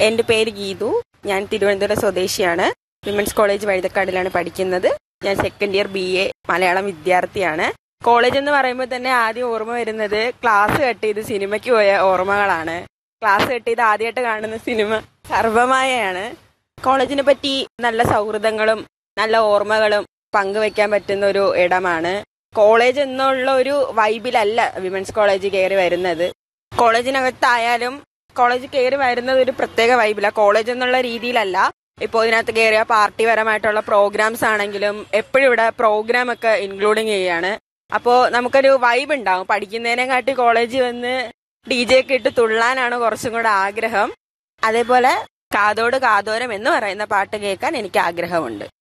എന്റെ പേര് ഗീതു ഞാൻ തിരുവനന്തപുരം സ്വദേശിയാണ് വിമൻസ് കോളേജ് വഴുതക്കാടിലാണ് പഠിക്കുന്നത് ഞാൻ second year B A Malayalam വിദ്യാർത്ഥിയാണ് കോളേജ് എന്ന് പറയുമ്പോൾ തന്നെ ആദ്യം ഓർമ്മ വരുന്നത് ക്ലാസ് കട്ട് ചെയ്ത് സിനിമയ്ക്ക് പോയ ഓർമ്മകളാണ് ക്ലാസ് കട്ട് ചെയ്ത് ആദ്യമായിട്ട് കാണുന്ന സിനിമ സർവമായയാണ് കോളേജിനെ പറ്റി നല്ല സൗഹൃദങ്ങളും നല്ല ഓർമ്മകളും പങ്കുവെക്കാൻ പറ്റുന്ന ഒരു ഇടമാണ് കോളേജ് എന്നുള്ള ഒരു വൈബിലല്ല വിമൻസ് കോളേജ് കയറി വരുന്നത് കോളേജിനകത്തായാലും കോളേജ് കയറി വരുന്നത് ഒരു പ്രത്യേക വൈബില കോളേജ് എന്നുള്ള രീതിയിലല്ല ഇപ്പോൾ ഇതിനകത്ത് കയറിയ പാർട്ടി പരമായിട്ടുള്ള പ്രോഗ്രാംസ് ആണെങ്കിലും എപ്പോഴും ഇവിടെ പ്രോഗ്രാം ഒക്കെ ഇൻക്ലൂഡിങ് ചെയ്യാണ് അപ്പോൾ നമുക്കൊരു വൈബ് ഉണ്ടാവും പഠിക്കുന്നതിനെക്കാട്ടി കോളേജിൽ വന്ന് ഡി ജെ ഒക്കെ ഇട്ട് തുള്ളാനാണ് കുറച്ചും കൂടെ ആഗ്രഹം അതേപോലെ കാതോട് കാതോരം എന്ന് പറയുന്ന പാട്ട് കേൾക്കാൻ എനിക്ക് ആഗ്രഹമുണ്ട്